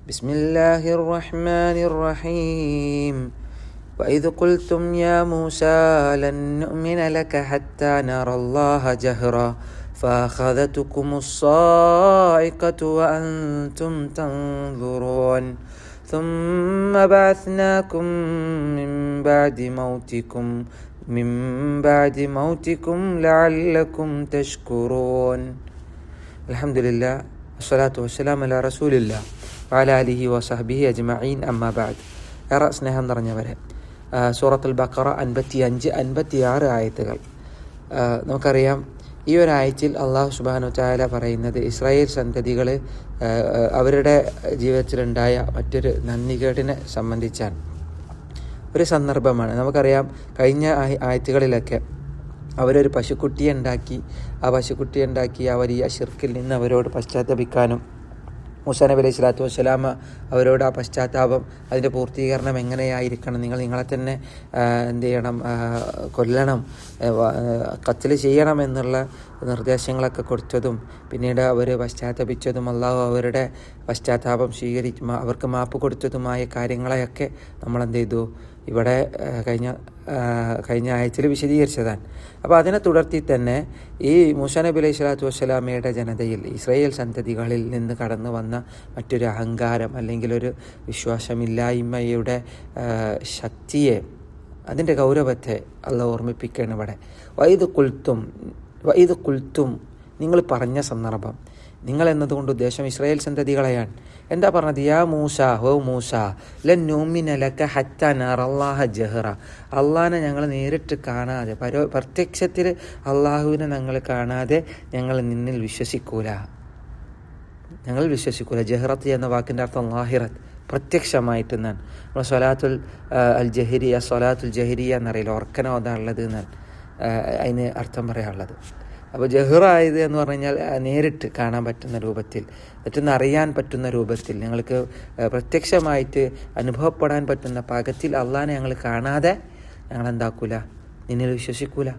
بسم الله الرحمن الرحيم وإذ قلتم يا موسى لن نؤمن لك حتى نرى الله جهرا فأخذتكم الصاعقة وأنتم تنظرون ثم بعثناكم من بعد موتكم من بعد موتكم لعلكم تشكرون الحمد لله والصلاة والسلام على رسول الله وعلى آله وصحبه أجمعين أما بعد ഏറെ സ്നേഹം നിറഞ്ഞവരെ ആ, സൂറത്തുൽ ബക്കറ അൻപത്തി അഞ്ച് അൻപത്തി ആറ് ആയത്തുകൾ ആ, നമുക്കറിയാം ഈ ഒരു ആയത്തിൽ അള്ളാഹു സുബാനു ചായാല പറയുന്നത് ഇസ്രായേൽ സന്തതികൾ അവരുടെ ജീവിതത്തിലുണ്ടായ മറ്റൊരു നന്ദികേടിനെ സംബന്ധിച്ചാണ് ഒരു സന്ദർഭമാണ് നമുക്കറിയാം കഴിഞ്ഞ ആയ- ആയത്തുകളിലൊക്കെ അവരൊരു പശുക്കുട്ടിയെ ഉണ്ടാക്കി ആ പശുക്കുട്ടിയെ ഉണ്ടാക്കി ആ വലിയ ഷിർക്കിൽ നിന്ന് അവരോട് പശ്ചാത്തപിക്കാനും മൂസാ നബി അലൈഹി സ്വലാത്തു വസ്സലാമ അവരോട് ആ പശ്ചാത്താപം അതിൻ്റെ പൂർത്തീകരണം എങ്ങനെയായിരിക്കണം നിങ്ങൾ നിങ്ങളെ തന്നെ ആ, എന്ത് ചെയ്യണം ആ, കൊല്ലണം കത്തിൽ ചെയ്യണം എന്നുള്ള നിർദ്ദേശങ്ങളൊക്കെ കൊടുത്തതും പിന്നീട് അവർ പശ്ചാത്തപിച്ചതും അള്ളാഹു അവരുടെ പശ്ചാത്താപം സ്വീകരി മാ- അവർക്ക് മാപ്പ് കൊടുത്തതുമായ കാര്യങ്ങളെയൊക്കെ നമ്മൾ എന്ത് ചെയ്തു ഇവിടെ ആ, കഴിഞ്ഞ ആ, കഴിഞ്ഞ ആഴ്ചയിൽ വിശദീകരിച്ചതാണ് അപ്പോൾ അതിനെ തുടർത്തി തന്നെ ഈ മൂസാ നബി അലൈഹി സ്വലാത്തു വസ്സലാമയുടെ ജനതയിൽ ഇസ്രായേൽ സന്തതികളിൽ നിന്ന് കടന്നു വന്ന മറ്റൊരു അഹങ്കാരം അല്ലെങ്കിൽ ഒരു വിശ്വാസമില്ലായ്മയുടെ ആ, ശക്തിയെ അതിൻ്റെ ഗൗരവത്തെ അല്ല ഓർമ്മിപ്പിക്കുകയാണ് ഇവിടെ വൈദ് കുൽത്തും വൈദ് കുൽത്തും നിങ്ങൾ പറഞ്ഞ സന്ദർഭം നിങ്ങൾ എന്നതുകൊണ്ട് ഉദ്ദേശം ഇസ്രായേൽ സന്തതികളെയാണ് എന്താ പറഞ്ഞത് യാ മൂസ ഹോ മൂസ ലൂമിനലക്ക ഹത്ത നറല്ലാഹ ജഹ്റ അള്ളാഹിനെ ഞങ്ങൾ നേരിട്ട് കാണാതെ പരോ പ്രത്യക്ഷത്തിൽ അള്ളാഹുവിനെ ഞങ്ങൾ കാണാതെ ഞങ്ങൾ നിന്നിൽ വിശ്വസിക്കൂല ഞങ്ങൾ വിശ്വസിക്കൂല ജഹ്റത്ത് എന്ന വാക്കിൻ്റെ അർത്ഥം ലാഹിറത്ത് പ്രത്യക്ഷമായിട്ട് എന്നാണ് നമ്മൾ സൊലാത്തുൽ ആ, അൽ ജഹരിയ സൊലാത്തുൽ ജഹരിയ എന്നറിയില്ല ഓർക്കന ഓതാനുള്ളത് എന്നാണ് ആ, അതിന് അർത്ഥം പറയാനുള്ളത് അപ്പോൾ ജഹ്റായത് എന്ന് പറഞ്ഞു കഴിഞ്ഞാൽ ആ, നേരിട്ട് കാണാൻ പറ്റുന്ന രൂപത്തിൽ മറ്റൊന്ന് അറിയാൻ പറ്റുന്ന രൂപത്തിൽ ഞങ്ങൾക്ക് ആ, പ്രത്യക്ഷമായിട്ട് അനുഭവപ്പെടാൻ പറ്റുന്ന പാകത്തിൽ അള്ളാഹിനെ ഞങ്ങൾ കാണാതെ ഞങ്ങൾ എന്താക്കൂല നിന്നിൽ വിശ്വസിക്കൂല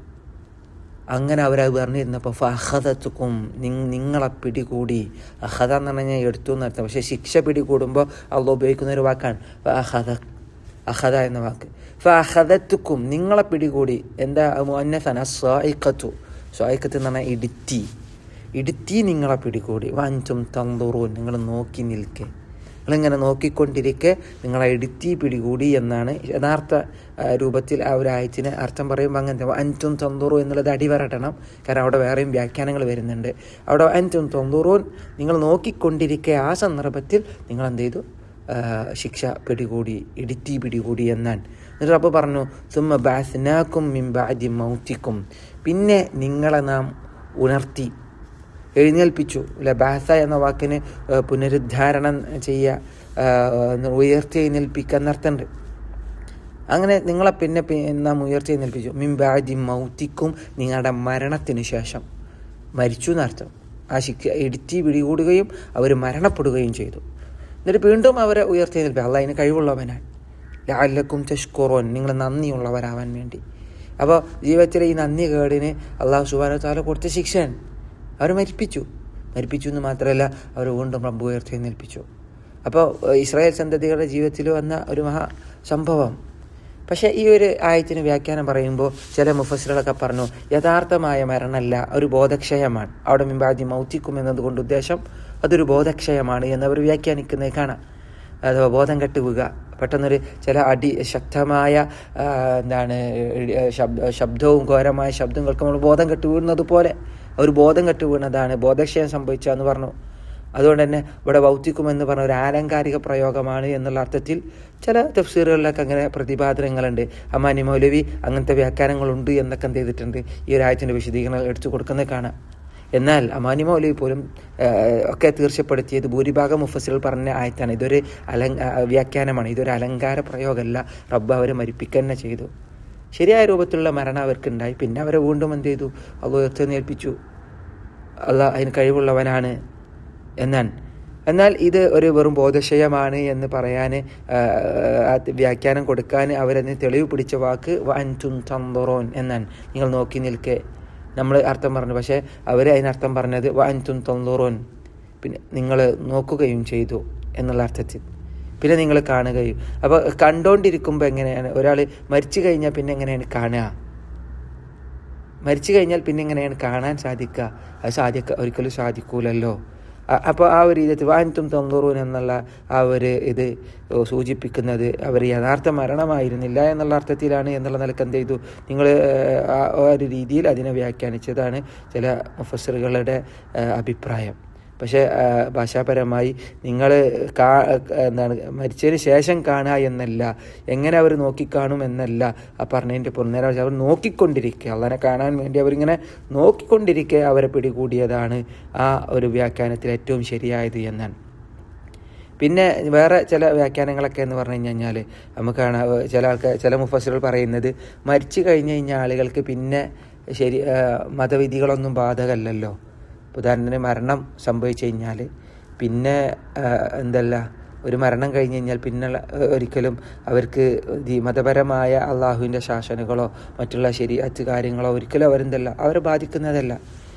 അങ്ങനെ അവരത് പറഞ്ഞിരുന്നപ്പോൾ ഫഹദത്തുക്കും നിങ്ങളെ പിടികൂടി അഹദ എന്ന് പറഞ്ഞു കഴിഞ്ഞാൽ എടുത്തു എന്നർത്ഥം പക്ഷേ ശിക്ഷ പിടികൂടുമ്പോൾ അള്ള ഉപയോഗിക്കുന്ന ഒരു വാക്കാണ് അഹദ അഹദ എന്ന വാക്ക് ഫഹദത്തുക്കും നിങ്ങളെ പിടികൂടി എന്താ മുന്നസാണ് സ്വായിക്കത്തു സ്വായിക്കത്ത് എന്ന് പറഞ്ഞാൽ ഇടുത്തി ഇടുത്തി നിങ്ങളെ പിടികൂടി വാഞ്ചും തന്തൂറും നിങ്ങൾ നോക്കി നിൽക്കെ നിങ്ങളിങ്ങനെ നോക്കിക്കൊണ്ടിരിക്കെ നിങ്ങളെ ഇടുത്തി പിടികൂടി എന്നാണ് യഥാർത്ഥ ആ, രൂപത്തിൽ ആ ഒരു ആയത്തിന് അർത്ഥം പറയുമ്പോൾ അങ്ങനത്തെ അൻറ്റും തൊന്തൂറു എന്നുള്ളത് അടിവരട്ടണം കാരണം അവിടെ വേറെയും വ്യാഖ്യാനങ്ങൾ വരുന്നുണ്ട് അവിടെ അൻറ്റും തൊന്തൂറൂൻ നിങ്ങൾ നോക്കിക്കൊണ്ടിരിക്കെ ആ സന്ദർഭത്തിൽ നിങ്ങൾ എന്ത് ചെയ്തു ആ, ശിക്ഷ പിടികൂടി ഇടുത്തി പിടികൂടി എന്നാണ് എന്നിട്ട് അപ്പോൾ പറഞ്ഞു സുമ്മ ബാസ്നാക്കും മിൻ ബാദി മൗത്തിക്കും പിന്നെ നിങ്ങളെ നാം ഉണർത്തി എഴുന്നേൽപ്പിച്ചു അല്ലെ ബാസ എന്ന വാക്കിന് ആ, പുനരുദ്ധാരണം ചെയ്യുക ആ, ഉയർത്തി എഴുന്നേൽപ്പിക്കുക എന്നർത്ഥമുണ്ട് അങ്ങനെ നിങ്ങളെ പിന്നെ പി- നാം ഉയർത്തി എഴുന്നേൽപ്പിച്ചു മിംബാജി മൗത്തിക്കും നിങ്ങളുടെ മരണത്തിന് ശേഷം മരിച്ചു എന്നർത്ഥം ആ ശിക്ഷ ഇടുത്തി പിടികൂടുകയും അവർ മരണപ്പെടുകയും ചെയ്തു എന്നിട്ട് വീണ്ടും അവരെ ഉയർത്തി എഴുന്നേൽപ്പിക്കുക അല്ല അതിന് കഴിവുള്ളവനാണ് ലാലക്കും തഷ്കുറോൻ നിങ്ങൾ നന്ദിയുള്ളവരാവാൻ വേണ്ടി അപ്പോൾ ജീവിതത്തിലെ ഈ നന്ദി കേടിന് അള്ളാഹു സുബാന താല കൊടുത്ത ശിക്ഷയാണ് അവർ മരിപ്പിച്ചു മരിപ്പിച്ചു എന്ന് മാത്രമല്ല അവർ വീണ്ടും റബ്ബ് ഉയർത്തി എഴുന്നേൽപ്പിച്ചു അപ്പോൾ ഇസ്രായേൽ സന്തതികളുടെ ജീവിതത്തിൽ വന്ന ഒരു മഹാ സംഭവം പക്ഷേ ഈ ഒരു ആയത്തിന് വ്യാഖ്യാനം പറയുമ്പോൾ ചില മുഫസിറുകളൊക്കെ പറഞ്ഞു യഥാർത്ഥമായ മരണമല്ല ഒരു ബോധക്ഷയമാണ് അവിടെ മിമ്പാദ്യം മൗത്തിക്കും എന്നതുകൊണ്ട് ഉദ്ദേശം അതൊരു ബോധക്ഷയമാണ് എന്നവർ വ്യാഖ്യാനിക്കുന്നത് കാണാം അഥവാ ബോധം കെട്ടുക പെട്ടെന്നൊരു ചില അടി ശക്തമായ ആ, എന്താണ് ഇടി- ശബ്ദ ശബ്ദവും ഘോരമായ ശബ്ദം കേൾക്കുമ്പോൾ ബോധം കെട്ടു വീഴുന്നത് പോലെ ഒരു ബോധം കെട്ടു വീണതാണ് ബോധക്ഷയം സംഭവിച്ചതെന്ന് പറഞ്ഞു അതുകൊണ്ട് തന്നെ ഇവിടെ ഭൗതികം എന്ന് പറഞ്ഞ ഒരു ആലങ്കാരിക പ്രയോഗമാണ് എന്നുള്ള അർത്ഥത്തിൽ ചില തഫ്സീറുകളിലൊക്കെ അങ്ങനെ പ്രതിപാദനങ്ങളുണ്ട് അമാനി മൗലവി അങ്ങനത്തെ വ്യാഖ്യാനങ്ങളുണ്ട് എന്നൊക്കെ എന്ത് ചെയ്തിട്ടുണ്ട് ഈ ഒരു ആയത്തിൻ്റെ വിശദീകരണം എടുത്തു കൊടുക്കുന്നത് കാണാം എന്നാൽ അമാനി മൗലവി പോലും ആ, ഒക്കെ തീർച്ചപ്പെടുത്തിയത് ഭൂരിഭാഗം മുഫസിൽ പറഞ്ഞ ആയത്താണ് ഇതൊരു അലങ്ക ആ, വ്യാഖ്യാനമാണ് ഇതൊരു അലങ്കാര പ്രയോഗമല്ല റബ്ബ് അവരെ മരിപ്പിക്കുക തന്നെ ചെയ്തു ശരിയായ രൂപത്തിലുള്ള മരണം അവർക്കുണ്ടായി പിന്നെ അവരെ വീണ്ടും എന്ത് ചെയ്തു അത് ഉയർത്തെന്നേൽപ്പിച്ചു അല്ല അതിന് കഴിവുള്ളവനാണ് എന്നാണ് എന്നാൽ ഇത് ഒരു വെറും ബോധക്ഷയമാണ് എന്ന് പറയാൻ വ്യാഖ്യാനം കൊടുക്കാൻ അവരതിന് തെളിവ് പിടിച്ച വാക്ക് വൻതും തന്തോറോൻ എന്നാണ് നിങ്ങൾ നോക്കി നിൽക്കെ നമ്മൾ അർത്ഥം പറഞ്ഞു പക്ഷേ അവർ അതിനർത്ഥം പറഞ്ഞത് വൻതും തന്തോറോൻ പിന്നെ നിങ്ങൾ നോക്കുകയും ചെയ്തു എന്നുള്ള അർത്ഥത്തിൽ പിന്നെ നിങ്ങൾ കാണുകയും അപ്പോൾ കണ്ടുകൊണ്ടിരിക്കുമ്പോൾ എങ്ങനെയാണ് ഒരാൾ മരിച്ചു കഴിഞ്ഞാൽ പിന്നെ എങ്ങനെയാണ് കാണുക മരിച്ചു കഴിഞ്ഞാൽ പിന്നെ എങ്ങനെയാണ് കാണാൻ സാധിക്കുക അത് സാധിക്ക ഒരിക്കലും സാധിക്കൂലല്ലോ അപ്പോൾ ആ ഒരു രീതിയിൽ വാൻതും തന്തൂറൂൻ എന്നുള്ള ആ ഒരു ഇത് സൂചിപ്പിക്കുന്നത് അവർ യഥാർത്ഥ മരണമായിരുന്നില്ല എന്നുള്ള അർത്ഥത്തിലാണ് എന്നുള്ള നിലക്ക് എന്ത് ചെയ്തു നിങ്ങൾ ആ ഒരു രീതിയിൽ അതിനെ വ്യാഖ്യാനിച്ചതാണ് ചില മുഫസറുകളുടെ അഭിപ്രായം പക്ഷേ ഭാഷാപരമായി നിങ്ങൾ കാ എന്താണ് മരിച്ചതിന് ശേഷം കാണുക എന്നല്ല എങ്ങനെ അവർ നോക്കിക്കാണും എന്നല്ല ആ പറഞ്ഞതിൻ്റെ പുറന്നേരം അവർ നോക്കിക്കൊണ്ടിരിക്കുക അള്ളാനെ കാണാൻ വേണ്ടി അവരിങ്ങനെ നോക്കിക്കൊണ്ടിരിക്കുക അവരെ പിടികൂടിയതാണ് ആ ഒരു വ്യാഖ്യാനത്തിൽ ഏറ്റവും ശരിയായത് എന്നാണ് പിന്നെ വേറെ ചില വ്യാഖ്യാനങ്ങളൊക്കെ എന്ന് പറഞ്ഞു കഴിഞ്ഞാൽ നമുക്കാണ് ചില ആൾക്കാർ ചില മുഫസറുകൾ പറയുന്നത് മരിച്ചു കഴിഞ്ഞ് കഴിഞ്ഞ ആളുകൾക്ക് പിന്നെ ശരി മതവിധികളൊന്നും ബാധകമല്ലല്ലോ ഉദാഹരണത്തിന് മരണം സംഭവിച്ചു കഴിഞ്ഞാൽ പിന്നെ എന്തല്ല ഒരു മരണം കഴിഞ്ഞ് കഴിഞ്ഞാൽ പിന്നെ ഒരിക്കലും അവർക്ക് ഈ മതപരമായ അള്ളാഹുവിൻ്റെ ശാസനകളോ മറ്റുള്ള ശരിയത്ത് കാര്യങ്ങളോ ഒരിക്കലും അവരെന്തല്ല അവരെ ബാധിക്കുന്നതല്ല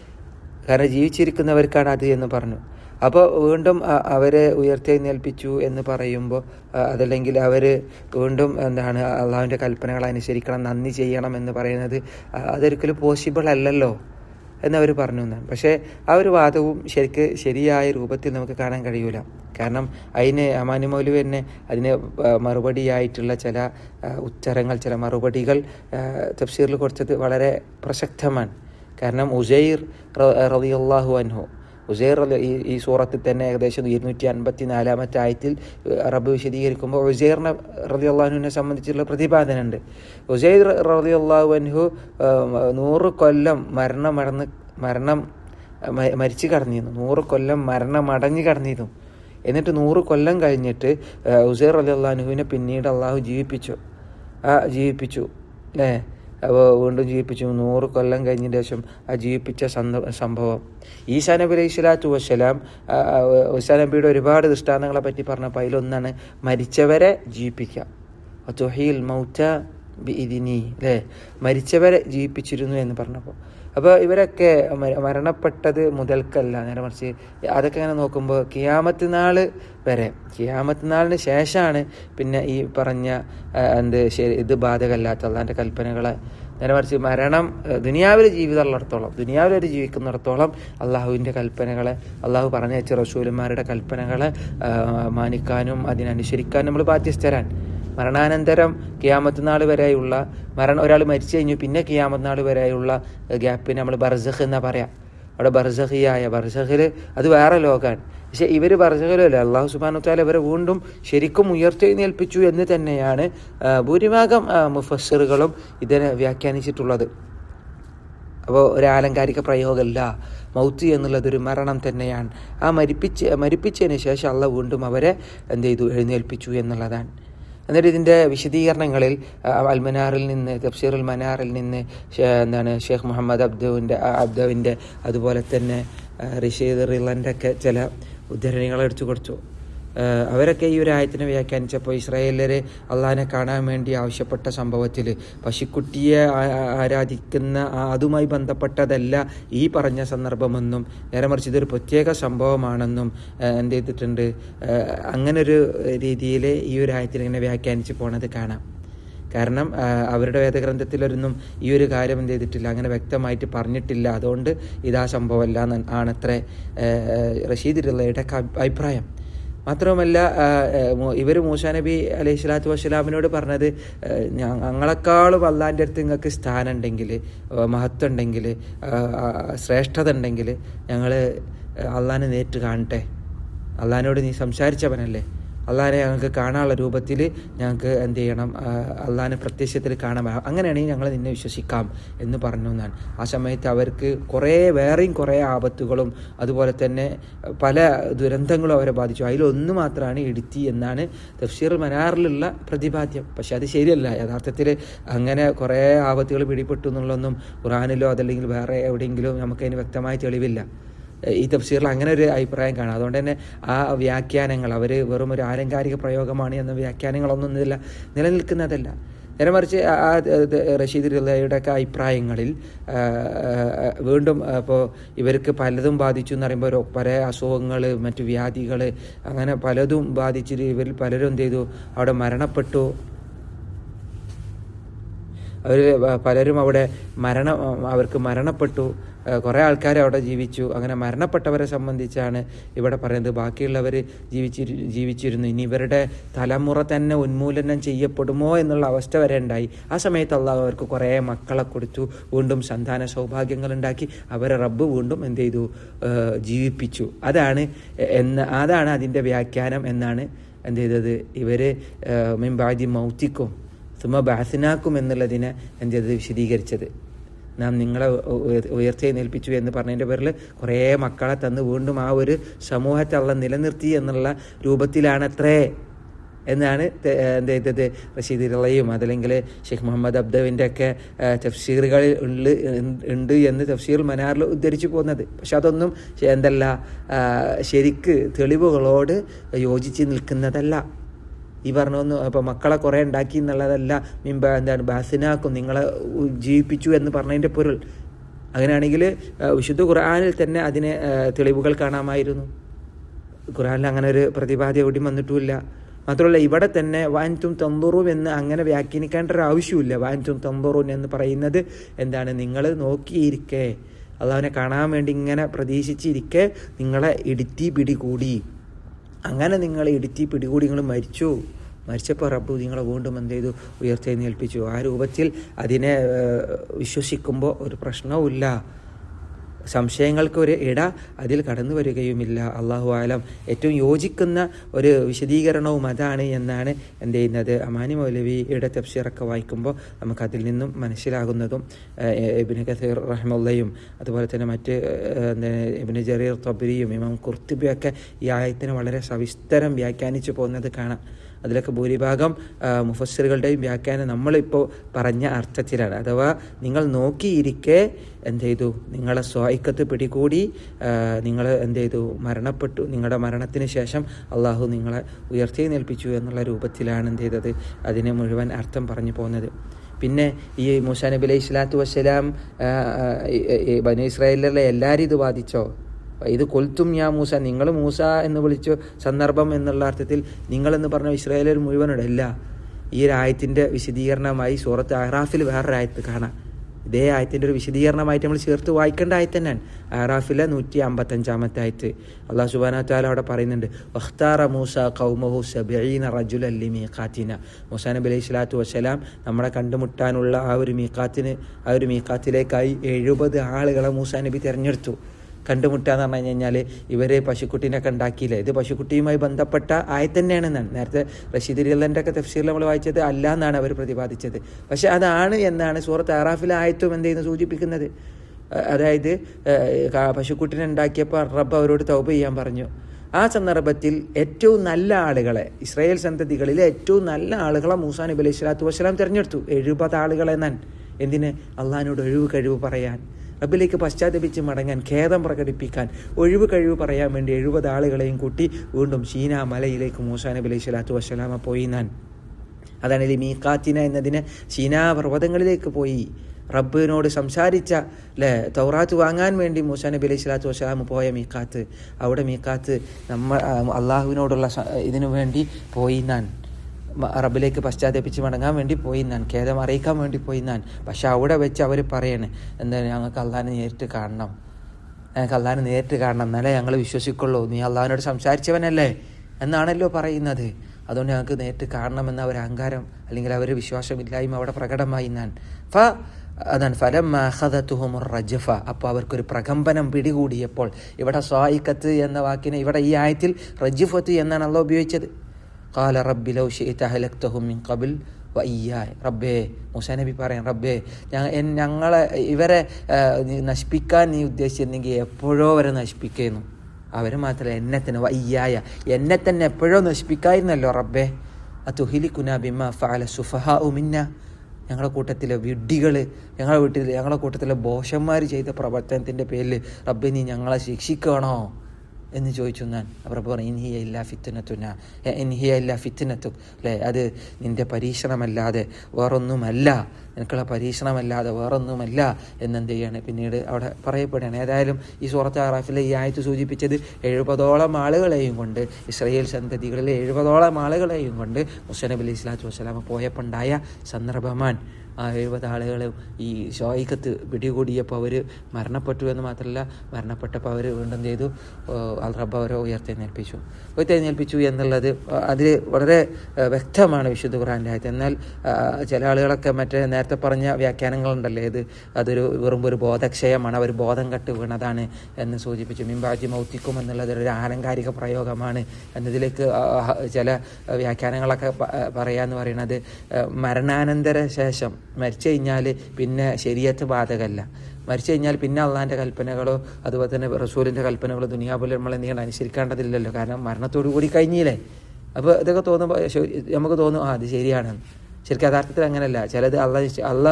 കാരണം ജീവിച്ചിരിക്കുന്നവർക്കാണ് അത് എന്ന് പറഞ്ഞു അപ്പോൾ വീണ്ടും അവരെ ഉയർത്തെഴുന്നേൽപ്പിച്ചു എന്ന് പറയുമ്പോൾ അതല്ലെങ്കിൽ അവർ വീണ്ടും എന്താണ് അള്ളാഹുവിൻ്റെ കൽപ്പനകൾ അനുസരിക്കണം നന്ദി ചെയ്യണം എന്ന് പറയുന്നത് അതൊരിക്കലും പോസിബിൾ അല്ലല്ലോ എന്നവർ പറഞ്ഞു എന്നാണ് പക്ഷേ ആ ഒരു വാദവും ശരിക്ക് ശരിയായ രൂപത്തിൽ നമുക്ക് കാണാൻ കഴിയൂല കാരണം അതിന് അമാനി മൗലവി തന്നെ അതിന് മറുപടിയായിട്ടുള്ള ചില ഉത്തരങ്ങൾ ചില മറുപടികൾ തഫ്സീറിൽ കൊടുത്തത് വളരെ പ്രസക്തമാണ് കാരണം ഉസൈർ റളിയല്ലാഹു അൻഹു ഉസൈർ ഈ ഈ സൂറത്തിൽ തന്നെ ഏകദേശം ഇരുന്നൂറ്റി അൻപത്തി നാലാമത്തെ ആയത്തിൽ റബ്ബ് വിശദീകരിക്കുമ്പോൾ ഉസൈറിനെ റതി അള്ളാഹുവിനെ സംബന്ധിച്ചുള്ള പ്രതിപാദനമുണ്ട് ഉസൈർ റതി അള്ളാഹു അൻഹു നൂറ് കൊല്ലം മരണമടന്ന് മരണം മരിച്ചു കടന്നിരുന്നു നൂറ് കൊല്ലം മരണമടഞ്ഞ് കടന്നിരുന്നു എന്നിട്ട് നൂറ് കൊല്ലം കഴിഞ്ഞിട്ട് ഉസൈർ അലി അള്ളാഹുവിനെ പിന്നീട് അള്ളാഹു ജീവിപ്പിച്ചു ആ ജീവിപ്പിച്ചു അല്ലേ അപ്പോൾ വീണ്ടും ജീവിപ്പിച്ചു നൂറ് കൊല്ലം കഴിഞ്ഞതിന് ശേഷം ആ ജീവിപ്പിച്ച സംഭവം ഈസാ നബി അലൈഹി സ്വലാത്തു വസ്സലാം ഈസാ നബിയുടെ ഒരുപാട് ദൃഷ്ടാന്തങ്ങളെ പറ്റി പറഞ്ഞപ്പോൾ അതിലൊന്നാണ് മരിച്ചവരെ ജീവിപ്പിക്കുക തൊഹീൽ മൗറ്റ ഇതിനി അല്ലേ മരിച്ചവരെ ജീവിപ്പിച്ചിരുന്നു എന്ന് പറഞ്ഞപ്പോൾ അപ്പോൾ ഇവരൊക്കെ മരണപ്പെട്ടത് മുതൽക്കല്ല നേരെ മറിച്ച് അതൊക്കെ ഇങ്ങനെ നോക്കുമ്പോൾ കിയാമത്ത് നാൾ വരെ കിയാമത്ത് നാളിന് ശേഷമാണ് പിന്നെ ഈ പറഞ്ഞ എന്ത് ശരി ഇത് ബാധകമല്ലാത്ത അള്ളാൻ്റെ കൽപ്പനകളെ നേരെ മറിച്ച് മരണം ദുനിയാവിൽ ജീവിതമുള്ളിടത്തോളം ദുനിയാവിൽ ഒരു ജീവിക്കുന്നിടത്തോളം അള്ളാഹുവിൻ്റെ കൽപ്പനകളെ അള്ളാഹു പറഞ്ഞു വെച്ച റസൂലുമാരുടെ കൽപ്പനകളെ മാനിക്കാനും അതിനനുസരിക്കാനും നമ്മൾ ബാധ്യസ്ഥരാൻ മരണാനന്തരം കിയാമത്ത് നാൾ വരെയുള്ള മരണം ഒരാൾ മരിച്ചു കഴിഞ്ഞു പിന്നെ കിയാമത്ത് നാൾ വരെയുള്ള ഗ്യാപ്പിന് നമ്മൾ ബർസഖ് എന്നാ പറയാം അവിടെ ബർസഖിയായ ബർസഖിൽ അത് വേറെ ലോകമാണ് പക്ഷെ ഇവർ ബർസഖിലല്ല അള്ളാഹു സുബാനു താല ഇവരെ വീണ്ടും ശരിക്കും ഉയർത്തെഴുന്നേൽപ്പിച്ചു എന്ന് തന്നെയാണ് ഭൂരിഭാഗം മുഫസറുകളും ഇതിനെ വ്യാഖ്യാനിച്ചിട്ടുള്ളത് അപ്പോൾ ഒരു ആലങ്കാരിക പ്രയോഗമല്ല മൗത്ത് എന്നുള്ളത് ഒരു മരണം തന്നെയാണ് ആ മരിപ്പിച്ച് മരിപ്പിച്ചതിന് ശേഷം അള്ള വീണ്ടും അവരെ എന്ത് ചെയ്തു എഴുന്നേൽപ്പിച്ചു എന്നുള്ളതാണ് എന്നിട്ട് ഇതിൻ്റെ വിശദീകരണങ്ങളിൽ അൽമനാറിൽ നിന്ന് തഫ്സീറുൽ മനാറിൽ നിന്ന് എന്താണ് ഷെയ്ഖ് മുഹമ്മദ് അബ്ദുവിൻ്റെ അബ്ദുവിൻ്റെ അതുപോലെ തന്നെ റിഷീദ് റിലൻ്റെ ഒക്കെ ചില ഉദ്ധരണികൾ എടുത്തു കൊടുത്തു അവരൊക്കെ ഈ ഒരു ആയത്തിനെ വ്യാഖ്യാനിച്ചപ്പോൾ ഇസ്രായേലർ അള്ളാഹിനെ കാണാൻ വേണ്ടി ആവശ്യപ്പെട്ട സംഭവത്തിൽ പശുക്കുട്ടിയെ ആരാധിക്കുന്ന അതുമായി ബന്ധപ്പെട്ടതല്ല ഈ പറഞ്ഞ സന്ദർഭമെന്നും നേരെ മറിച്ച് ഇതൊരു പ്രത്യേക സംഭവമാണെന്നും എന്ത് ചെയ്തിട്ടുണ്ട് അങ്ങനൊരു രീതിയിൽ ഈ ഒരു ആയത്തിനെ ഇങ്ങനെ വ്യാഖ്യാനിച്ച് പോണത് കാണാം കാരണം അവരുടെ വേദഗ്രന്ഥത്തിലൊന്നും ഈ ഒരു കാര്യം എന്ത് ചെയ്തിട്ടില്ല അങ്ങനെ വ്യക്തമായിട്ട് പറഞ്ഞിട്ടില്ല അതുകൊണ്ട് ഇതാ സംഭവമല്ല ആണത്രേ റഷീദ് റിള്ളയുടെ അഭിപ്രായം മാത്രവുമല്ല ഇവർ മൂസാ നബി അലൈഹി സ്വലാത്തു വസ്സലാമിനോട് പറഞ്ഞത് ഞങ്ങളെക്കാളും അള്ളാൻ്റെ അടുത്ത് നിങ്ങൾക്ക് സ്ഥാനം ഉണ്ടെങ്കിൽ മഹത്വം ഉണ്ടെങ്കിൽ ശ്രേഷ്ഠത ഉണ്ടെങ്കിൽ ഞങ്ങൾ അള്ളാനെ നേരിട്ട് കാണട്ടെ അള്ളഹാനോട് നീ സംസാരിച്ചവനല്ലേ അള്ളാഹിനെ ഞങ്ങൾക്ക് കാണാനുള്ള രൂപത്തിൽ ഞങ്ങൾക്ക് എന്ത് ചെയ്യണം അള്ളാഹിനെ പ്രത്യക്ഷത്തിൽ കാണാൻ അങ്ങനെയാണെങ്കിൽ ഞങ്ങൾ നിന്നെ വിശ്വസിക്കാം എന്ന് പറഞ്ഞു എന്നാണ് ആ സമയത്ത് അവർക്ക് കുറേ വേറെയും കുറേ ആപത്തുകളും അതുപോലെ തന്നെ പല ദുരന്തങ്ങളും അവരെ ബാധിച്ചു അതിലൊന്ന് മാത്രമാണ് ഇടുത്തി എന്നാണ് തഫ്സീർ മനാറിലുള്ള പ്രതിപാദ്യം പക്ഷെ അത് ശരിയല്ല യഥാർത്ഥത്തിൽ അങ്ങനെ കുറേ ആപത്തുകൾ പിടിപെട്ടു എന്നുള്ളതൊന്നും ഖുറാനിലോ അതല്ലെങ്കിൽ വേറെ എവിടെയെങ്കിലും നമുക്കതിന് വ്യക്തമായ തെളിവില്ല ഈ തഫ്സീറിൽ അങ്ങനെ ഒരു അഭിപ്രായം കാണാം അതുകൊണ്ട് തന്നെ ആ വ്യാഖ്യാനങ്ങൾ അവർ വെറും ഒരു ആലങ്കാരിക പ്രയോഗമാണ് എന്ന വ്യാഖ്യാനങ്ങളൊന്നും ഇതില്ല നിലനിൽക്കുന്നതല്ല നേരെ മറിച്ച് ആ- ആ ഇത് റഷീദ് റിലയുടെ ഒക്കെ അഭിപ്രായങ്ങളിൽ ആ, ആ, വീണ്ടും ഇപ്പോൾ ഇവർക്ക് പലതും ബാധിച്ചു എന്ന് പറയുമ്പോൾ ഒരു പല അസുഖങ്ങൾ മറ്റു വ്യാധികൾ അങ്ങനെ പലതും ബാധിച്ചിട്ട് ഇവരിൽ പലരും എന്ത് ചെയ്തു അവിടെ മരണപ്പെട്ടു അവർ പലരും അവിടെ മരണം അവർക്ക് മരണപ്പെട്ടു കുറേ ആൾക്കാർ അവിടെ ജീവിച്ചു അങ്ങനെ മരണപ്പെട്ടവരെ സംബന്ധിച്ചാണ് ഇവിടെ പറയുന്നത് ബാക്കിയുള്ളവർ ജീവിച്ചിരു ജീവിച്ചിരുന്നു ഇനി ഇവരുടെ തലമുറ തന്നെ ഉന്മൂലനം ചെയ്യപ്പെടുമോ എന്നുള്ള അവസ്ഥ വരെ ഉണ്ടായി ആ സമയത്ത് അള്ളാഹു അവർക്ക് കുറേ മക്കളെ കൊടുത്തു വീണ്ടും സന്താന സൗഭാഗ്യങ്ങൾ ഉണ്ടാക്കി അവരെ റബ്ബ് വീണ്ടും എന്ത് ചെയ്തു ഏഹ് ജീവിപ്പിച്ചു അതാണ് എന്ന് അതാണ് അതിൻ്റെ വ്യാഖ്യാനം എന്നാണ് എന്ത് ചെയ്തത് ഇവർ മിംബാജി മൗത്തിക്കും സുമ ബാസിനാക്കും എന്നുള്ളതിനെ എന്ത് ചെയ്തത് വിശദീകരിച്ചത് നാം നിങ്ങളെ ഉയ- ഉയർച്ചയെന്നേൽപ്പിച്ചു എന്ന് പറഞ്ഞതിൻ്റെ പേരിൽ കുറേ മക്കളെ തന്ന് വീണ്ടും ആ ഒരു സമൂഹത്തെ അള്ള നിലനിർത്തി എന്നുള്ള രൂപത്തിലാണത്രേ എന്നാണ് തെ- എന്ത് ചെയ്തത് റഷീദ് ഇറളയും അതല്ലെങ്കിൽ ഷെയ്ഖ് മുഹമ്മദ് അബ്ദവിൻ്റെ ഒക്കെ തഫ്സീറുകളിൽ ഉണ്ട് ഉണ്ട് എന്ന് തഫ്സീർ മനാറിൽ ഉദ്ധരിച്ചു പോകുന്നത് പക്ഷെ അതൊന്നും ശ- എന്തല്ല ആ, ശരിക്ക് തെളിവുകളോട് യോജിച്ച് നിൽക്കുന്നതല്ല ഈ പറഞ്ഞൊന്നും ഇപ്പോൾ മക്കളെ കുറേ ഉണ്ടാക്കി എന്നുള്ളതല്ല മിമ്പ എന്താണ് ബാസിനാക്കും നിങ്ങളെ ഉ- ജീവിപ്പിച്ചു എന്ന് പറഞ്ഞതിൻ്റെ പൊരുൾ അങ്ങനെയാണെങ്കിൽ ആ, വിശുദ്ധ ഖുർആനിൽ തന്നെ അതിന് ആ, തെളിവുകൾ കാണാമായിരുന്നു ഖുർആനിൽ അങ്ങനെ ഒരു പ്രതിപാദ്യം എവിടെയും വന്നിട്ടുമില്ല മാത്രമല്ല ഇവിടെ തന്നെ വാൻതും തന്തൂറും എന്ന് അങ്ങനെ വ്യാഖ്യാനിക്കേണ്ട ഒരു ആവശ്യമില്ല വാൻതും തന്തൂറും എന്ന് പറയുന്നത് എന്താണ് നിങ്ങൾ നോക്കിയിരിക്കെ അള്ളാഹുവിനെ കാണാൻ വേണ്ടി ഇങ്ങനെ പ്രതീക്ഷിച്ചിരിക്കെ നിങ്ങളെ ഇടുത്തി പിടികൂടി അങ്ങനെ നിങ്ങൾ ഇടുത്തി പിടികൂടി നിങ്ങൾ മരിച്ചു മരിച്ചപ്പോൾ റബ്ബു നിങ്ങളെ വീണ്ടും എന്ത് ചെയ്തു ഉയർത്തെഴുന്നേൽപ്പിച്ചു ആ രൂപത്തിൽ അതിനെ ഏഹ്, വിശ്വസിക്കുമ്പോൾ ഒരു പ്രശ്നവുമില്ല സംശയങ്ങൾക്ക് ഒരു ഇട അതിൽ കടന്നു വരികയുമില്ല അള്ളാഹു ആലം ഏറ്റവും യോജിക്കുന്ന ഒരു വിശദീകരണവും അതാണ് എന്നാണ് എന്ത് ചെയ്യുന്നത് അമാനി മൗലവിയുടെ തഫ്സീറൊക്കെ വായിക്കുമ്പോൾ നമുക്ക് അതിൽ നിന്നും മനസ്സിലാകുന്നതും ഏഹ്, ഇബ്നു കസീർ റഹ്മുള്ളയും അതുപോലെ തന്നെ മറ്റ് ഏഹ്, എന്താണ് ഇബ്നു ജറീർ തബരിയും ഇമാം കുർത്തുബിയൊക്കെ ഈ ആയത്തിനെ വളരെ സവിസ്തരം വ്യാഖ്യാനിച്ചു പോകുന്നത് കാണാം അതിലൊക്കെ ഭൂരിഭാഗം ആ, മുഫസ്സിറുകളുടെയും വ്യാഖ്യാനം നമ്മളിപ്പോൾ പറഞ്ഞ അർത്ഥത്തിലാണ് അഥവാ നിങ്ങൾ നോക്കിയിരിക്കെ എന്ത് ചെയ്തു നിങ്ങളെ സ്വായിക്കത്ത് പിടികൂടി നിങ്ങൾ എന്ത് ചെയ്തു മരണപ്പെട്ടു നിങ്ങളുടെ മരണത്തിന് ശേഷം അള്ളാഹു നിങ്ങളെ ഉയർത്തിനേൽപ്പിച്ചു എന്നുള്ള രൂപത്തിലാണ് എന്ത് ചെയ്തത് അതിനെ മുഴുവൻ അർത്ഥം പറഞ്ഞു പോകുന്നത് പിന്നെ ഈ മൂസാ നബി അലൈഹി സ്വലാത്തു വസ്സലാം ആ, ആ, ഈ- ഈ ബനു ഇസ്രായേലിലെ എല്ലാവരും ഇത് ബാധിച്ചോ ഇത് കൊൽത്തും യാ മൂസ നിങ്ങൾ മൂസ എന്ന് വിളിച്ചു സന്ദർഭം എന്നുള്ള അർത്ഥത്തിൽ നിങ്ങളെന്ന് പറഞ്ഞ ഇസ്രായേലിൽ മുഴുവനോട് അല്ല ഈ ഒരു ആയത്തിൻ്റെ വിശദീകരണമായി സൂറത്ത് അഹ്റാഫിൽ വേറൊരു ആയത്ത് കാണാം ഇതേ ആയത്തിൻ്റെ ഒരു വിശദീകരണമായിട്ട് നമ്മൾ ചേർത്ത് വായിക്കേണ്ട ആയത്ത് തന്നെയാണ് അഹ്റാഫിലെ നൂറ്റി അമ്പത്തഞ്ചാമത്തെ ആയത്ത് അള്ളാഹു സുബാന താല അവിടെ പറയുന്നുണ്ട് വഖ്താറ മൂസ കൗമഹു സബീന റജുൽ അല്ലി മീഖാത്തിന മൂസാ നബി അലൈഹി സ്വലാത്തു വസ്സലാം നമ്മളെ കണ്ടുമുട്ടാനുള്ള ആ ഒരു മീഖാത്തിന് ആ ഒരു മീഖാത്തിലേക്കായി എഴുപത് ആളുകളെ മൂസാ നബി തിരഞ്ഞെടുത്തു കണ്ടുമുട്ടുക എന്ന് പറഞ്ഞു കഴിഞ്ഞാൽ ഇവർ പശുക്കുട്ടീനൊക്കെ ഉണ്ടാക്കിയില്ലേ ഇത് പശുക്കുട്ടിയുമായി ബന്ധപ്പെട്ട ആയത്തന്നെയാണെന്നാണ് നേരത്തെ റഷീദ് റിയല്ലൻ്റെ ഒക്കെ തഫ്സീറിൽ നമ്മൾ വായിച്ചത് അല്ല എന്നാണ് അവർ പ്രതിപാദിച്ചത് പക്ഷെ അതാണ് എന്നാണ് സൂറത്ത് അറാഫിലെ ആയത്തും എന്ത് ചെയ്യുന്നത് സൂചിപ്പിക്കുന്നത് അഹ് അതായത് ഏഹ്, ക- പശുക്കുട്ടിനെ ഉണ്ടാക്കിയപ്പോൾ റബ്ബ് അവരോട് തൗബ ചെയ്യാൻ പറഞ്ഞു ആ സന്ദർഭത്തിൽ ഏറ്റവും നല്ല ആളുകളെ ഇസ്രായേൽ സന്തതികളിലെ ഏറ്റവും നല്ല ആളുകളെ മൂസാ നബി അലൈഹി സ്വലാത്തു വസ്സലാം തിരഞ്ഞെടുത്തു എഴുപത് ആളുകളെ ഞാൻ എന്തിന് അള്ളഹാനോട് ഒഴിവ് കഴിവ് പറയാൻ റബ്ബിലേക്ക് പശ്ചാത്തപിച്ച് മടങ്ങാൻ ഖേദം പ്രകടിപ്പിക്കാൻ ഒഴിവ് കഴിവ് പറയാൻ വേണ്ടി എഴുപത് ആളുകളെയും കൂട്ടി വീണ്ടും ഷീന മലയിലേക്ക് മൂസാ നബി അലൈഹി സ്വലാത്തു വസ്സലാമ പോയി ഞാൻ അതാണ് ഈ മീക്കാത്തിന എന്നതിന് ഷീനാ പർവ്വതങ്ങളിലേക്ക് പോയി റബ്ബിനോട് സംസാരിച്ച അല്ലേ തൗറാത്ത് വാങ്ങാൻ വേണ്ടി മൂസാ നബി അലൈഹി സ്വലാത്തു വസ്സലാം പോയ മീക്കാത്ത് അവിടെ മീക്കാത്ത് നമ്മ ആ, അള്ളാഹുവിനോടുള്ള സ- ഇതിനു വേണ്ടി പോയി ഞാൻ മ- റബ്ബിലേക്ക് പശ്ചാത്തപിച്ച് മടങ്ങാൻ വേണ്ടി പോയി ഞാൻ ഖേദം അറിയിക്കാൻ വേണ്ടി പോയി ഞാൻ പക്ഷെ അവിടെ വെച്ച് അവർ പറയണേ എന്താ ഞങ്ങൾക്ക് അള്ളാഹിനെ നേരിട്ട് കാണണം ഞങ്ങൾക്ക് അള്ളാഹിനെ നേരിട്ട് കാണണം എന്നാലേ ഞങ്ങൾ വിശ്വസിക്കുള്ളൂ നീ അള്ളാഹിനോട് സംസാരിച്ചവനല്ലേ എന്നാണല്ലോ പറയുന്നത് അതുകൊണ്ട് ഞങ്ങൾക്ക് നേരിട്ട് കാണണമെന്ന ഒരു അഹങ്കാരം അല്ലെങ്കിൽ അവർ വിശ്വാസമില്ലായ്മ അവിടെ പ്രകടമായി ഞാൻ ഫ അതാണ് ഫലം റജഫ അപ്പോൾ അവർക്കൊരു പ്രകമ്പനം പിടികൂടിയപ്പോൾ ഇവിടെ സ്വായിക്കത്ത് എന്ന വാക്കിനെ ഇവിടെ ഈ ആയത്തിൽ റജിഫത്ത് എന്നാണ് അള്ള ഉപയോഗിച്ചത് കാല റബ്ബി ലൗ ഷിഇത അഹ്ലക്തഹും മിൻ ഖബൽ വയ്യായ് റബ്ബേ മൂസാ നബി പറയാം റബ്ബേ ഞ- എൻ- ഞങ്ങളെ ഇവരെ ആ, നീ നശിപ്പിക്കാൻ നീ ഉദ്ദേശിച്ചിരുന്നെങ്കിൽ എപ്പോഴോ വരെ നശിപ്പിക്കുന്നു അവരെ മാത്രമല്ല എന്നെ തന്നെ വയ്യായ എന്നെ തന്നെ എപ്പോഴോ നശിപ്പിക്കായിരുന്നല്ലോ റബ്ബേ അതുഹിലി കുനാബിമ ഫാല സുഫഹ ഉമിന്ന ഞങ്ങളുടെ കൂട്ടത്തിലെ വിഡ്ഢികൾ ഞങ്ങളുടെ വീട്ടിൽ ഞങ്ങളുടെ കൂട്ടത്തിലെ ബോഷന്മാർ ചെയ്ത പ്രവർത്തനത്തിൻ്റെ പേരിൽ റബ്ബെ നീ ഞങ്ങളെ ശിക്ഷിക്കണോ എന്ന് ചോദിച്ചു ഞാൻ പ്രഭു പറഞ്ഞു ഇൻഹിയ ഇല്ല ഫിത്തിനത്തുന ഇൻഹിയ ഇല്ല ഫിത്തിനത്തു അല്ലേ അത് നിന്റെ പരീക്ഷണമല്ലാതെ വേറൊന്നുമല്ല നിനക്കുള്ള പരീക്ഷണമല്ലാതെ വേറൊന്നുമല്ല എന്നെന്ത് ചെയ്യാണ് പിന്നീട് അവിടെ പറയപ്പെടുകയാണ് ഏതായാലും ഈ സൂറത്ത് ആറാഫിലെ ഈ ആയത്ത് സൂചിപ്പിച്ചത് എഴുപതോളം ആളുകളെയും കൊണ്ട് ഇസ്രയേൽ സന്തതികളിലെ എഴുപതോളം ആളുകളെയും കൊണ്ട് മുസ്ലിം നബി അലൈഹി സ്വലാത്തു വസ്സലാമ പോയപ്പോണ്ടായ സന്ദർഭമാണ് ആ എഴുപത് ആളുകൾ ഈ ഷോയിക്കത്ത് പിടികൂടിയപ്പോൾ അവർ മരണപ്പെട്ടു എന്ന് മാത്രമല്ല മരണപ്പെട്ടപ്പോൾ അവർ വീണ്ടും ചെയ്തു അൽ റബ്ബ അവരെ ഉയർത്തെഴുന്നേൽപ്പിച്ചു ഉയർത്തെഴുന്നേൽപ്പിച്ചു എന്നുള്ളത് അതിൽ വളരെ വ്യക്തമാണ് വിശുദ്ധ ഖുറാൻ്റെ ആയത് എന്നാൽ ചില ആളുകളൊക്കെ മറ്റേ നേരത്തെ പറഞ്ഞ വ്യാഖ്യാനങ്ങളുണ്ടല്ലേ ഇത് അതൊരു വെറും ഒരു ബോധക്ഷയമാണ് അവർ ബോധം കെട്ട് വീണതാണ് എന്ന് സൂചിപ്പിച്ചു മിമ്പാജി മൗത്തിക്കും എന്നുള്ളത് ഒരു ആലങ്കാരിക പ്രയോഗമാണ് എന്നതിലേക്ക് ചില വ്യാഖ്യാനങ്ങളൊക്കെ പറയാന്ന് പറയുന്നത് മരണാനന്തര ശേഷം മരിച്ചു കഴിഞ്ഞാൽ പിന്നെ ശരിയത്ത് ബാധകമല്ല മരിച്ചു കഴിഞ്ഞാൽ പിന്നെ അള്ളാൻ്റെ കൽപ്പനകളോ അതുപോലെ തന്നെ റസൂലിൻ്റെ കൽപ്പനകളോ ദുനിയാപോലെ നമ്മൾ എന്തെങ്കിലും അനുസരിക്കേണ്ടതില്ലല്ലോ കാരണം മരണത്തോടു കൂടി കഴിഞ്ഞില്ലേ അപ്പോൾ ഇതൊക്കെ തോന്നുമ്പോൾ നമുക്ക് തോന്നും ആ അത് ശരിയാണെന്ന് ശരിക്കും യഥാർത്ഥത്തിൽ അങ്ങനെയല്ല ചിലത് അള്ള അള്ള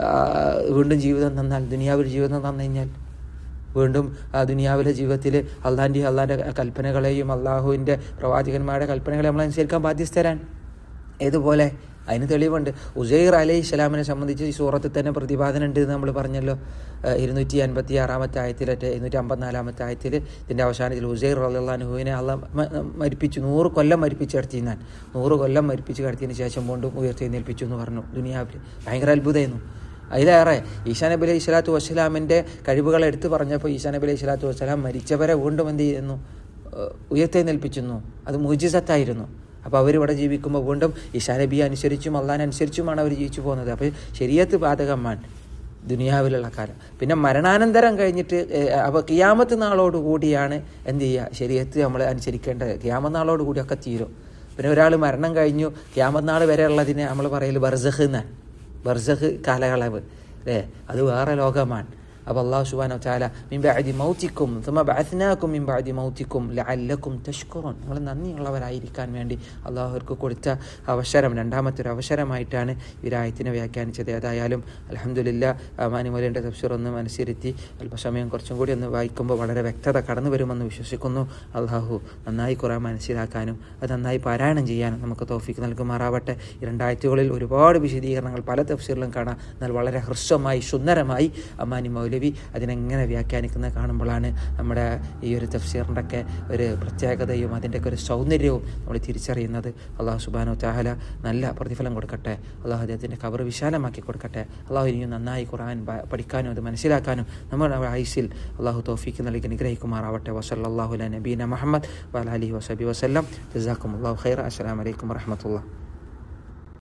വീണ്ടും ജീവിതം തന്നാൽ ദുനിയാവിൽ ജീവിതം തന്നു കഴിഞ്ഞാൽ വീണ്ടും ആ ദുനിയാവിലെ ജീവിതത്തിൽ അള്ളാൻ്റെ അള്ളാൻ്റെ കൽപ്പനകളെയും അള്ളാഹുവിൻ്റെ പ്രവാചകന്മാരുടെ കൽപ്പനകളെ നമ്മൾ അനുസരിക്കാൻ ബാധ്യസ്ഥരാണ് ഏതുപോലെ അതിന് തെളിവുണ്ട് ഉസൈർ അലൈഹി ഇസ്ലാമിനെ സംബന്ധിച്ച് ഈ സൂറത്തിൽ തന്നെ പ്രതിപാദനം ഉണ്ട് എന്ന് നമ്മൾ പറഞ്ഞല്ലോ ഇരുന്നൂറ്റി അൻപത്തി ആറാമത്തെ ആയത്തിലറ്റെ ഇരുന്നൂറ്റി അമ്പത്തിനാലാമത്തെ ആയത്തിൽ ഇതിൻ്റെ അവസാനത്തിൽ ഉസൈർ അള്ളാഹുവിനെ അള്ള മരിപ്പിച്ചു നൂറ് കൊല്ലം മരിപ്പിച്ച് കിടത്തിയെന്നാൽ നൂറ് കൊല്ലം മരിപ്പിച്ച് കിടത്തിയതിന് ശേഷം വീണ്ടും ഉയർത്തെഴുന്നേൽപ്പിച്ചു എന്ന് പറഞ്ഞു ദുനിയാവിൽ ഭയങ്കര അത്ഭുതമായിരുന്നു അതിലേറെ ഈശാ നബി അലൈഹി സ്വലാത്തു വസ്സലാമിൻ്റെ കഴിവുകൾ എടുത്തു പറഞ്ഞപ്പോൾ ഈശാ നബി അലൈഹി സ്വലാത്തു വസ്സലാം മരിച്ചവരെ വീണ്ടും എന്ത് ചെയ്യുന്നു ഉയർത്തെഴുന്നേൽപ്പിച്ചിരുന്നു അത് മുജിസത്തായിരുന്നു അപ്പോൾ അവരിവിടെ ജീവിക്കുമ്പോൾ വീണ്ടും ഈശാ നബിയെ അനുസരിച്ചും അള്ളഹാനെ അനുസരിച്ചുമാണ് അവർ ജീവിച്ചു പോകുന്നത് അപ്പോൾ ശരിയത്ത് ബാധകമാണ് ദുനിയാവിലുള്ള കാലം പിന്നെ മരണാനന്തരം കഴിഞ്ഞിട്ട് അപ്പോൾ കിയാമത്ത് നാളോട് കൂടിയാണ് എന്ത് ചെയ്യുക ശരിയത്ത് നമ്മൾ അനുസരിക്കേണ്ടത് കിയാമത്ത് നാളോട് കൂടിയൊക്കെ തീരും പിന്നെ ഒരാൾ മരണം കഴിഞ്ഞു കിയാമത്ത് നാൾ വരെ ഉള്ളതിനെ നമ്മൾ പറയൽ ബർസഹ് എന്നാണ് ബർസഹ് കാലയളവ് അല്ലേ അത് വേറെ ലോകമാണ് അപ്പോൾ അള്ളാഹു സുബാനോ ചാല മിംബാദി മൗത്തിക്കും തുമ ബാഥനാക്കും മിംബാദി മൗത്തിക്കും ലഅല്ലക്കും തഷ്കുറോൻ നിങ്ങൾ നന്ദിയുള്ളവരായിരിക്കാൻ വേണ്ടി അള്ളാഹുർക്ക് കൊടുത്ത അവസരം രണ്ടാമത്തെ ഒരു അവസരമായിട്ടാണ് വിരായത്തിനെ വ്യാഖ്യാനിച്ചത് ഏതായാലും അലഹമുല്ല മാനിമോലിൻ്റെ തഫ്സീർ ഒന്ന് മനസ്സിരുത്തി അല്പസമയം കുറച്ചും കൂടി ഒന്ന് വായിക്കുമ്പോൾ വളരെ വ്യക്തത കടന്നു വരുമെന്ന് വിശ്വസിക്കുന്നു അള്ളാഹു നന്നായി കുറേ മനസ്സിലാക്കാനും അത് നന്നായി പാരായണം ചെയ്യാനും നമുക്ക് തോഫിക്ക് നൽകുമാറാവട്ടെ ഈ രണ്ടായിരത്തുകളിൽ ഒരുപാട് വിശദീകരണങ്ങൾ പല തഫ്സീറിലും കാണാം എന്നാൽ വളരെ ഹ്രസ്വമായി സുന്ദരമായി അമ്മാനി മൗലവി അതിനെങ്ങനെ വ്യാഖ്യാനിക്കുന്നത് കാണുമ്പോഴാണ് നമ്മുടെ ഈ ഒരു തഫ്സീറിൻ്റെ ഒക്കെ ഒരു പ്രത്യേകതയും അതിൻ്റെയൊക്കെ ഒരു സൗന്ദര്യവും നമ്മൾ തിരിച്ചറിയുന്നത് അള്ളാഹു സുബാനോ താഹല നല്ല പ്രതിഫലം കൊടുക്കട്ടെ അള്ളാഹു അദ്ദേഹത്തിൻ്റെ കവർ വിശാലമാക്കി കൊടുക്കട്ടെ അള്ളാഹു ഇനിയും നന്നായി ഖുറാൻ പഠിക്കാനും അത് മനസ്സിലാക്കാനും നമ്മുടെ ഐസിൽ അള്ളാഹു തോഫിക്ക് നൽകി അനുഗ്രഹിക്കുമാറാവട്ടെ വസല്ലാഹുല നബീന മുഹമ്മദ് വലാലി വസബി വസ്ലം ജസാക്കും അള്ളാഹു ഖൈർ അസ്സാം വലൈക്കും വർഹമത്തുള്ള